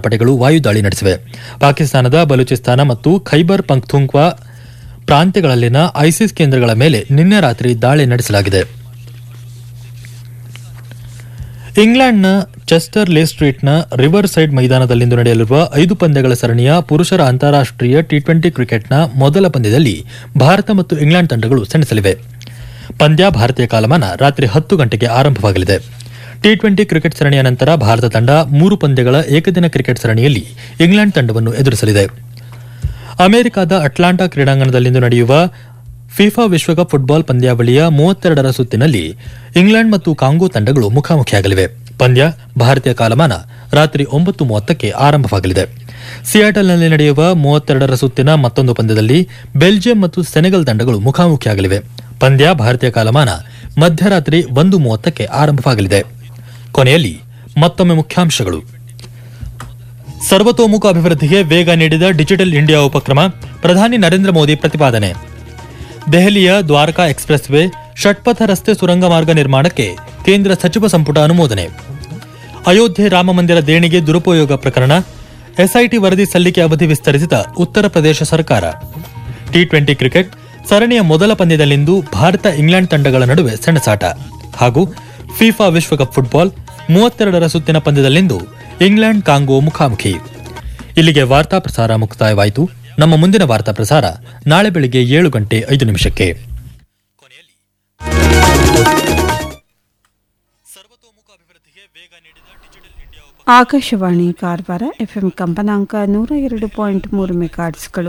ಪಡೆಗಳು ವಾಯುದಾಳಿ ನಡೆಸಿವೆ ಪಾಕಿಸ್ತಾನದ ಬಲೂಚಿಸ್ತಾನ ಮತ್ತು ಖೈಬರ್ ಪಂಕ್ತುಂಕ್ವಾ ಪ್ರಾಂತ್ಯಗಳಲ್ಲಿನ ಐಸಿಸ್ ಕೇಂದ್ರಗಳ ಮೇಲೆ ನಿನ್ನೆ ರಾತ್ರಿ ದಾಳಿ ನಡೆಸಲಾಗಿದೆ ಇಂಗ್ಲೆಂಡ್ನ ಚೆಸ್ಟರ್ ಲೇ ಸ್ಟ್ರೀಟ್ನ ರಿವರ್ ಸೈಡ್ ಮೈದಾನದಲ್ಲಿಂದು ನಡೆಯಲಿರುವ ಐದು ಪಂದ್ಯಗಳ ಸರಣಿಯ ಪುರುಷರ ಅಂತಾರಾಷ್ಟೀಯ ಟಿ ಟ್ವೆಂಟಿ ಕ್ರಿಕೆಟ್ನ ಮೊದಲ ಪಂದ್ಯದಲ್ಲಿ ಭಾರತ ಮತ್ತು ಇಂಗ್ಲೆಂಡ್ ತಂಡಗಳು ಸೆಣಸಲಿವೆ ಪಂದ್ಯ ಭಾರತೀಯ ಕಾಲಮಾನ ರಾತ್ರಿ ಹತ್ತು ಗಂಟೆಗೆ ಆರಂಭವಾಗಲಿದೆ ಟಿ ಟ್ವೆಂಟಿ ಕ್ರಿಕೆಟ್ ಸರಣಿಯ ನಂತರ ಭಾರತ ತಂಡ ಮೂರು ಪಂದ್ಯಗಳ ಏಕದಿನ ಕ್ರಿಕೆಟ್ ಸರಣಿಯಲ್ಲಿ ಇಂಗ್ಲೆಂಡ್ ತಂಡವನ್ನು ಎದುರಿಸಲಿದೆ ಅಮೆರಿಕದ ಅಟ್ಲಾಂಟಾ ಕ್ರೀಡಾಂಗಣದಲ್ಲಿಂದು ನಡೆಯುವ ಫಿಫಾ ವಿಶ್ವಕಪ್ ಫುಟ್ಬಾಲ್ ಪಂದ್ಯಾವಳಿಯ ಮೂವತ್ತೆರಡರ ಸುತ್ತಿನಲ್ಲಿ ಇಂಗ್ಲೆಂಡ್ ಮತ್ತು ಕಾಂಗೋ ತಂಡಗಳು ಮುಖಾಮುಖಿಯಾಗಲಿವೆ ಪಂದ್ಯ ಭಾರತೀಯ ಕಾಲಮಾನ ರಾತ್ರಿ ಒಂಬತ್ತು ಮೂವತ್ತಕ್ಕೆ ಆರಂಭವಾಗಲಿದೆ ಸಿಯಾಟಲ್ನಲ್ಲಿ ನಡೆಯುವ ಮೂವತ್ತೆರಡರ ಸುತ್ತಿನ ಮತ್ತೊಂದು ಪಂದ್ಯದಲ್ಲಿ ಬೆಲ್ಜಿಯಂ ಮತ್ತು ಸೆನೆಗಲ್ ತಂಡಗಳು ಮುಖಾಮುಖಿಯಾಗಲಿವೆ ಪಂದ್ಯ ಭಾರತೀಯ ಕಾಲಮಾನ ಮಧ್ಯರಾತ್ರಿ ಒಂದು ಮೂವತ್ತಕ್ಕೆ ಆರಂಭವಾಗಲಿದೆ ಕೊನೆಯಲ್ಲಿ ಮತ್ತೊಮ್ಮೆ ಮುಖ್ಯಾಂಶಗಳು ಸರ್ವತೋಮುಖ ಅಭಿವೃದ್ಧಿಗೆ ವೇಗ ನೀಡಿದ ಡಿಜಿಟಲ್ ಇಂಡಿಯಾ ಉಪಕ್ರಮ ಪ್ರಧಾನಿ ನರೇಂದ್ರ ಮೋದಿ ಪ್ರತಿಪಾದನೆ ದೆಹಲಿಯ ದ್ವಾರಕಾ ಎಕ್ಸ್ಪ್ರೆಸ್ ವೇ ಷಟ್ಪಥ ರಸ್ತೆ ಸುರಂಗ ಮಾರ್ಗ ನಿರ್ಮಾಣಕ್ಕೆ ಕೇಂದ್ರ ಸಚಿವ ಸಂಪುಟ ಅನುಮೋದನೆ ಅಯೋಧ್ಯೆ ರಾಮ ಮಂದಿರ ದೇಣಿಗೆ ದುರುಪಯೋಗ ಪ್ರಕರಣ ಎಸ್ಐಟಿ ವರದಿ ಸಲ್ಲಿಕೆ ಅವಧಿ ವಿಸ್ತರಿಸಿದ ಉತ್ತರ ಪ್ರದೇಶ ಸರ್ಕಾರ ಟಿ ಟ್ವೆಂಟಿ ಕ್ರಿಕೆಟ್ ಸರಣಿಯ ಮೊದಲ ಪಂದ್ಯದಲ್ಲಿಂದು ಭಾರತ ಇಂಗ್ಲೆಂಡ್ ತಂಡಗಳ ನಡುವೆ ಸೆಣಸಾಟ ಹಾಗೂ ಫಿಫಾ ವಿಶ್ವಕಪ್ ಫುಟ್ಬಾಲ್ ಮೂವತ್ತೆರಡರ ಸುತ್ತಿನ ಪಂದ್ಯದಲ್ಲಿಂದು ಇಂಗ್ಲೆಂಡ್ ಕಾಂಗೋ ಮುಖಾಮುಖಿ ಇಲ್ಲಿಗೆ ವಾರ್ತಾ ಪ್ರಸಾರ ಮುಕ್ತಾಯವಾಯಿತು ನಮ್ಮ ಮುಂದಿನ ವಾರ್ತಾ ಪ್ರಸಾರ ನಾಳೆ ಬೆಳಿಗ್ಗೆ ಏಳು ಗಂಟೆ ಐದು ನಿಮಿಷಕ್ಕೆ ಆಕಾಶವಾಣಿ ಕಾರವಾರ ಎಫ್ಎಂ ಕಂಪನಾಂಕ ನೂರ ಎರಡು ಪಾಯಿಂಟ್ ಮೂರು ಮೆಗಾಟ್ಸ್ಗಳು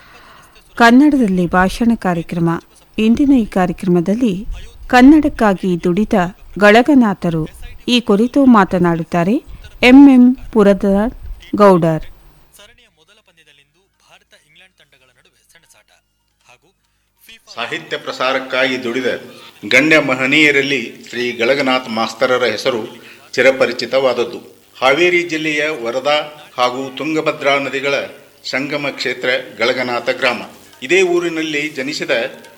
ಕನ್ನಡದಲ್ಲಿ ಭಾಷಣ ಕಾರ್ಯಕ್ರಮ ಇಂದಿನ ಈ ಕಾರ್ಯಕ್ರಮದಲ್ಲಿ ಕನ್ನಡಕ್ಕಾಗಿ ದುಡಿದ ಗಳಗನಾಥರು ಈ ಕುರಿತು ಮಾತನಾಡುತ್ತಾರೆ ಎಂಎಂ ಪುರದ ಗೌಡರ್ ಸರಣಿಯ ಮೊದಲ ಪಂದ್ಯದಲ್ಲಿಂದು ಭಾರತ ಇಂಗ್ಲೆಂಡ್ ತಂಡಗಳ ನಡುವೆ ಸೆಣಸಾಟ ಹಾಗೂ ಸಾಹಿತ್ಯ ಪ್ರಸಾರಕ್ಕಾಗಿ ದುಡಿದ ಗಣ್ಯ ಮಹನೀಯರಲ್ಲಿ ಶ್ರೀ ಗಳಗನಾಥ್ ಮಾಸ್ತರರ ಹೆಸರು ಚಿರಪರಿಚಿತವಾದದ್ದು ಹಾವೇರಿ ಜಿಲ್ಲೆಯ ವರದಾ ಹಾಗೂ ತುಂಗಭದ್ರಾ ನದಿಗಳ ಸಂಗಮ ಕ್ಷೇತ್ರ ಗಳಗನಾಥ ಗ್ರಾಮ ಇದೇ ಊರಿನಲ್ಲಿ ಜನಿಸಿದ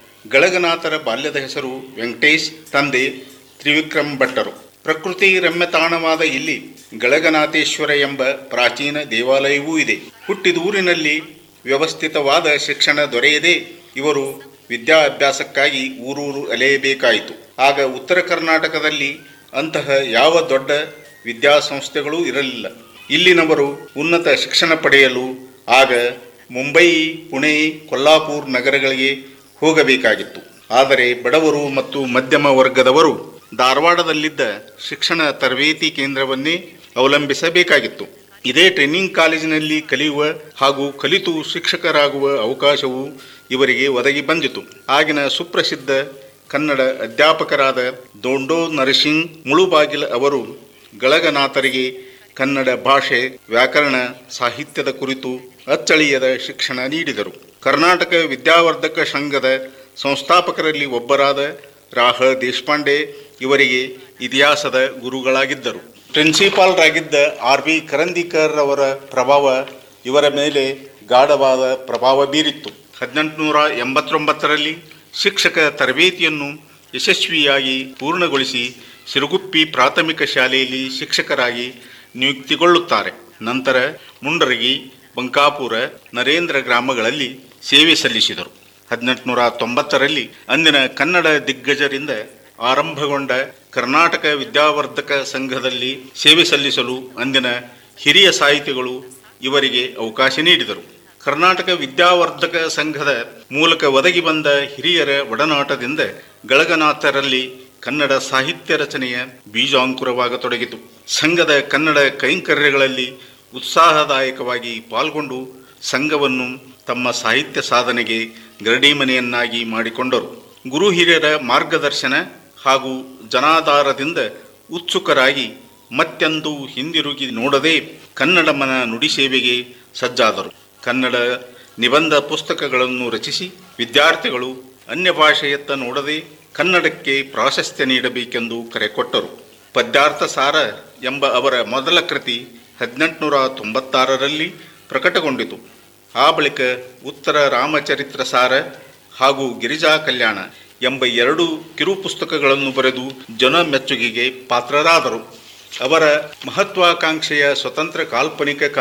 ಗಳಗನಾಥರ ಬಾಲ್ಯದ ಹೆಸರು ವೆಂಕಟೇಶ್ ತಂದೆ ತ್ರಿವಿಕ್ರಮ್ ಭಟ್ಟರು ಪ್ರಕೃತಿ ರಮ್ಯತಾಣವಾದ ಇಲ್ಲಿ ಗಳಗನಾಥೇಶ್ವರ ಎಂಬ ಪ್ರಾಚೀನ ದೇವಾಲಯವೂ ಇದೆ ಹುಟ್ಟಿದೂರಿನಲ್ಲಿ ವ್ಯವಸ್ಥಿತವಾದ ಶಿಕ್ಷಣ ದೊರೆಯದೇ ಇವರು ವಿದ್ಯಾಭ್ಯಾಸಕ್ಕಾಗಿ ಊರೂರು ಅಲೆಯಬೇಕಾಯಿತು ಆಗ ಉತ್ತರ ಕರ್ನಾಟಕದಲ್ಲಿ ಅಂತಹ ಯಾವ ದೊಡ್ಡ ವಿದ್ಯಾಸಂಸ್ಥೆಗಳೂ ಇರಲಿಲ್ಲ ಇಲ್ಲಿನವರು ಉನ್ನತ ಶಿಕ್ಷಣ ಪಡೆಯಲು ಆಗ ಮುಂಬೈ ಪುಣೆ ಕೊಲ್ಲಾಪುರ್ ನಗರಗಳಿಗೆ ಹೋಗಬೇಕಾಗಿತ್ತು ಆದರೆ ಬಡವರು ಮತ್ತು ಮಧ್ಯಮ ವರ್ಗದವರು ಧಾರವಾಡದಲ್ಲಿದ್ದ ಶಿಕ್ಷಣ ತರಬೇತಿ ಕೇಂದ್ರವನ್ನೇ ಅವಲಂಬಿಸಬೇಕಾಗಿತ್ತು ಇದೇ ಟ್ರೈನಿಂಗ್ ಕಾಲೇಜಿನಲ್ಲಿ ಕಲಿಯುವ ಹಾಗೂ ಕಲಿತು ಶಿಕ್ಷಕರಾಗುವ ಅವಕಾಶವು ಇವರಿಗೆ ಒದಗಿ ಬಂದಿತು ಆಗಿನ ಸುಪ್ರಸಿದ್ಧ ಕನ್ನಡ ಅಧ್ಯಾಪಕರಾದ ದೊಂಡೋ ನರಸಿಂಗ್ ಮುಳುಬಾಗಿಲ ಅವರು ಗಳಗನಾಥರಿಗೆ ಕನ್ನಡ ಭಾಷೆ ವ್ಯಾಕರಣ ಸಾಹಿತ್ಯದ ಕುರಿತು ಅಚ್ಚಳಿಯದ ಶಿಕ್ಷಣ ನೀಡಿದರು ಕರ್ನಾಟಕ ವಿದ್ಯಾವರ್ಧಕ ಸಂಘದ ಸಂಸ್ಥಾಪಕರಲ್ಲಿ ಒಬ್ಬರಾದ ರಾಹ ದೇಶಪಾಂಡೆ ಇವರಿಗೆ ಇತಿಹಾಸದ ಗುರುಗಳಾಗಿದ್ದರು ಪ್ರಿನ್ಸಿಪಾಲ್ರಾಗಿದ್ದ ಆರ್ ಬಿ ಕರಂದಿಕರ್ ಅವರ ಪ್ರಭಾವ ಇವರ ಮೇಲೆ ಗಾಢವಾದ ಪ್ರಭಾವ ಬೀರಿತ್ತು ಹದಿನೆಂಟುನೂರ ಎಂಬತ್ತೊಂಬತ್ತರಲ್ಲಿ ಶಿಕ್ಷಕ ತರಬೇತಿಯನ್ನು ಯಶಸ್ವಿಯಾಗಿ ಪೂರ್ಣಗೊಳಿಸಿ ಸಿರುಗುಪ್ಪಿ ಪ್ರಾಥಮಿಕ ಶಾಲೆಯಲ್ಲಿ ಶಿಕ್ಷಕರಾಗಿ ನಿಯುಕ್ತಿಗೊಳ್ಳುತ್ತಾರೆ ನಂತರ ಮುಂಡರಗಿ ಬಂಕಾಪುರ ನರೇಂದ್ರ ಗ್ರಾಮಗಳಲ್ಲಿ ಸೇವೆ ಸಲ್ಲಿಸಿದರು ಹದಿನೆಂಟುನೂರ ತೊಂಬತ್ತರಲ್ಲಿ ಅಂದಿನ ಕನ್ನಡ ದಿಗ್ಗಜರಿಂದ ಆರಂಭಗೊಂಡ ಕರ್ನಾಟಕ ವಿದ್ಯಾವರ್ಧಕ ಸಂಘದಲ್ಲಿ ಸೇವೆ ಸಲ್ಲಿಸಲು ಅಂದಿನ ಹಿರಿಯ ಸಾಹಿತಿಗಳು ಇವರಿಗೆ ಅವಕಾಶ ನೀಡಿದರು ಕರ್ನಾಟಕ ವಿದ್ಯಾವರ್ಧಕ ಸಂಘದ ಮೂಲಕ ಒದಗಿ ಬಂದ ಹಿರಿಯರ ಒಡನಾಟದಿಂದ ಗಳಗನಾಥರಲ್ಲಿ ಕನ್ನಡ ಸಾಹಿತ್ಯ ರಚನೆಯ ಬೀಜಾಂಕುರವಾಗತೊಡಗಿತು ಸಂಘದ ಕನ್ನಡ ಕೈಂಕರ್ಯಗಳಲ್ಲಿ ಉತ್ಸಾಹದಾಯಕವಾಗಿ ಪಾಲ್ಗೊಂಡು ಸಂಘವನ್ನು ತಮ್ಮ ಸಾಹಿತ್ಯ ಸಾಧನೆಗೆ ಗರಡಿಮನೆಯನ್ನಾಗಿ ಮಾಡಿಕೊಂಡರು ಗುರು ಹಿರಿಯರ ಮಾರ್ಗದರ್ಶನ ಹಾಗೂ ಜನಾಧಾರದಿಂದ ಉತ್ಸುಕರಾಗಿ ಮತ್ತೆಂದು ಹಿಂದಿರುಗಿ ನೋಡದೆ ಕನ್ನಡ ಮನ ನುಡಿ ಸೇವೆಗೆ ಸಜ್ಜಾದರು ಕನ್ನಡ ನಿಬಂಧ ಪುಸ್ತಕಗಳನ್ನು ರಚಿಸಿ ವಿದ್ಯಾರ್ಥಿಗಳು ಅನ್ಯ ಭಾಷೆಯತ್ತ ನೋಡದೆ ಕನ್ನಡಕ್ಕೆ ಪ್ರಾಶಸ್ತ್ಯ ನೀಡಬೇಕೆಂದು ಕರೆ ಕೊಟ್ಟರು ಪದ್ಯಾರ್ಥ ಸಾರ ಎಂಬ ಅವರ ಮೊದಲ ಕೃತಿ ಹದಿನೆಂಟುನೂರ ತೊಂಬತ್ತಾರರಲ್ಲಿ ಪ್ರಕಟಗೊಂಡಿತು ಆ ಬಳಿಕ ಉತ್ತರ ರಾಮಚರಿತ್ರ ಸಾರ ಹಾಗೂ ಗಿರಿಜಾ ಕಲ್ಯಾಣ ಎಂಬ ಎರಡು ಕಿರು ಪುಸ್ತಕಗಳನ್ನು ಬರೆದು ಜನ ಮೆಚ್ಚುಗೆಗೆ ಪಾತ್ರರಾದರು ಅವರ ಮಹತ್ವಾಕಾಂಕ್ಷೆಯ ಸ್ವತಂತ್ರ ಕಾಲ್ಪನಿಕ